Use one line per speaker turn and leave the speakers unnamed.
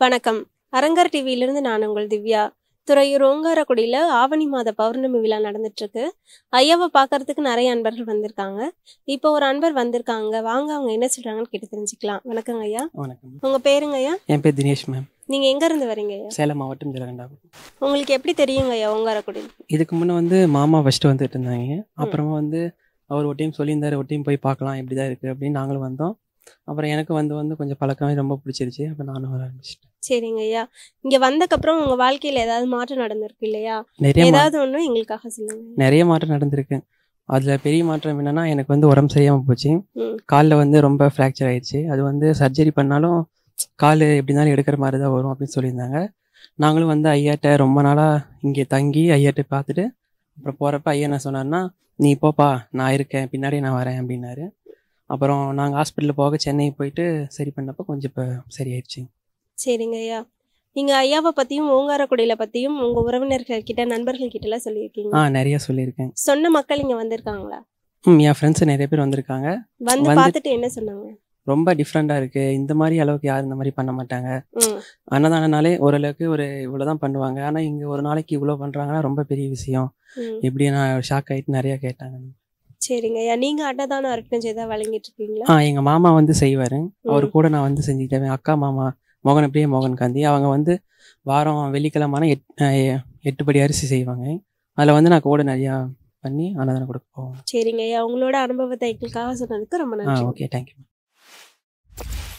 வணக்கம் அரங்கர் டிவியிலிருந்து நான் உங்கள் திவ்யா துறையூர் ஓங்காரக்குடியில் ஆவணி மாத பௌர்ணமி விழா நடந்துட்டு இருக்கு ஐயாவை பார்க்கறதுக்கு நிறைய அன்பர்கள் வந்திருக்காங்க இப்போ ஒரு அன்பர் வந்திருக்காங்க வாங்க அவங்க என்ன சொல்றாங்கன்னு கேட்டு தெரிஞ்சுக்கலாம் வணக்கங்க ஐயா
வணக்கம்
உங்க பேருங்க ஐயா
என் பேர் தினேஷ் மேம்
நீங்க எங்க இருந்து வரீங்க ஐயா
சேலம் மாவட்டம் ஜலகண்டாபுரம்
உங்களுக்கு எப்படி தெரியுங்க ஐயா ஓங்காரக்குடி
இதுக்கு முன்னே வந்து மாமா ஃபஸ்ட்டு வந்துட்டு இருந்தாங்க அப்புறமா வந்து அவர் ஒரு டைம் சொல்லியிருந்தாரு ஒரு டைம் போய் பார்க்கலாம் எப்படி தான் இருக்குது அப்படின்னு நாங்களும் வந்தோம் அப்புறம் எனக்கு வந்து வந்து கொஞ்சம் பழக்கமே ரொம்ப பிடிச்சிருச்சு அப்போ நானும் வர ஆரம்பிச்சிட்டேன்
சரிங்க ஐயா இங்க வந்தக்கப்புறம் உங்க வாழ்க்கையில ஏதாவது மாற்றம் நடந்திருக்கு இல்லையா
நிறைய மா-
ஏதாவது ஒண்ணு எங்களுக்காக சொல்லுங்க
நிறைய மாற்றம் நடந்திருக்கு அதில் பெரிய மாற்றம் என்னன்னா எனக்கு வந்து உடம்பு சரியாமல் போச்சு
ம்.
காலில் வந்து ரொம்ப ஃப்ராக்சர் ஆயிடுச்சு அது வந்து சர்ஜரி பண்ணாலும் கால் எப்படி இருந்தாலும் எடுக்கிற மாதிரி தான் வரும் அப்படின்னு சொல்லியிருந்தாங்க நாங்களும் வந்து ஐயாட்ட ரொம்ப நாளாக இங்கே தங்கி ஐயாட்ட பார்த்துட்டு அப்புறம் போகிறப்ப ஐயா என்ன சொன்னார்னா நீ போப்பா நான் இருக்கேன் பின்னாடி நான் வரேன் அப்படின்னாரு அப்புறம் நாங்கள் ஹாஸ்பிட்டலில் போக சென்னை போயிட்டு சரி பண்ணப்போ கொஞ்சம் இப்போ சரியாயிடுச்சு
சரிங்க ஐயா நீங்க ஐயாவை பத்தியும் ஓங்காரக்குடியில பத்தியும் உங்க உறவினர்கள் கிட்ட நண்பர்கள் கிட்ட எல்லாம் சொல்லியிருக்கீங்க
ஆ நிறைய சொல்லியிருக்கேன்
சொன்ன மக்கள் இங்க வந்திருக்காங்களா
ம் என் ஃப்ரெண்ட்ஸ் நிறைய பேர் வந்திருக்காங்க
வந்து
வந்து-
பார்த்துட்டு என்ன சொன்னாங்க
ரொம்ப டிஃப்ரெண்ட்டாக இருக்குது இந்த மாதிரி அளவுக்கு யாரும் இந்த மாதிரி பண்ண மாட்டாங்க
ம்,
அன்னதானனாலே ஓரளவுக்கு ஒரு இவ்வளோதான் பண்ணுவாங்க ஆனால் இங்கே ஒரு நாளைக்கு இவ்வளோ பண்ணுறாங்கன்னா ரொம்ப பெரிய விஷயம்
ம்.
எப்படி நான் ஷாக் ஆகிட்டு நிறைய கேட்டாங்க
சரிங்க ஐயா நீங்க அன்னதானம் அர்ப்பணம் செய்தா வழங்கிட்டு இருக்கீங்களா
ஆ எங்கள் மாமா வந்து செய்வார் அவர் கூட நான் வந்து செஞ்சுக்கிட்டேன் அக்கா மாமா மோகன பிரியா மோகன் காந்தி அவங்க வந்து வாரம் வெள்ளிக்கிழமான எட் அஹ் எட்டு படி அரிசி செய்வாங்க அதில் வந்து நான் கூட நிறையா பண்ணி அன்னதானம் கொடுக்க போவோம்
சரிங்க ஐயா உங்களோட அனுபவத்தை எங்களுக்காக சொன்னதுக்கு ரொம்ப
ஆ
நன்றி
ஓகே தேங்க்யூ